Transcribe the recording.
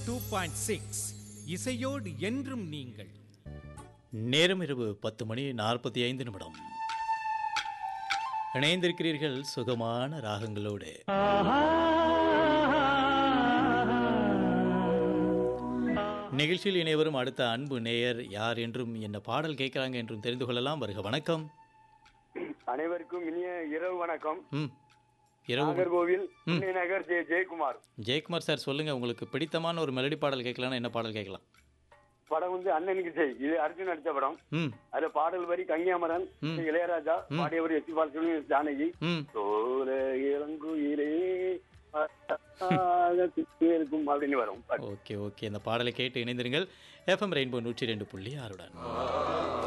two point six இசையோடு என்றும் நீங்கள் நேரம் இரவு பத்து மணி நாற்பத்தி ஐந்து நிமிடம் இணைந்திருக்கிறீர்கள் சுகமான ராகங்களோடு நிகழ்ச்சியில் இணைவரும் அடுத்த அன்பு நேயர் யார் என்றும் என்ன பாடல் கேட்கிறாங்க என்றும் தெரிந்து கொள்ளலாம் வருக வணக்கம் அனைவருக்கும் இனிய இரவு வணக்கம் ம் இரவு நாகர்கோவில் புண்ணிய நகர் ஜெய ஜெயக்குமார் ஜெயக்குமார் சார் சொல்லுங்க உங்களுக்கு பிடித்தமான ஒரு மெலடி பாடல் கேட்கலாம்னா என்ன பாடல் கேட்கலாம் படம் வந்து அண்ணனுக்கு ஜெய் இது அர்ஜுன் நடிச்ச படம் ம் அதுல பாடல் வரி கன்னியாமரன் இளையராஜா பாடியவர் எஸ் பாலசுமி ஜானகி ம் சோல இளங்குயிலே இருக்கும் அப்படின்னு வரும் ஓகே ஓகே இந்த பாடலை கேட்டு இணைந்திருங்கள் எஃப்எம் ரெயின்போ நூற்றி ரெண்டு புள்ளி ஆறுடன்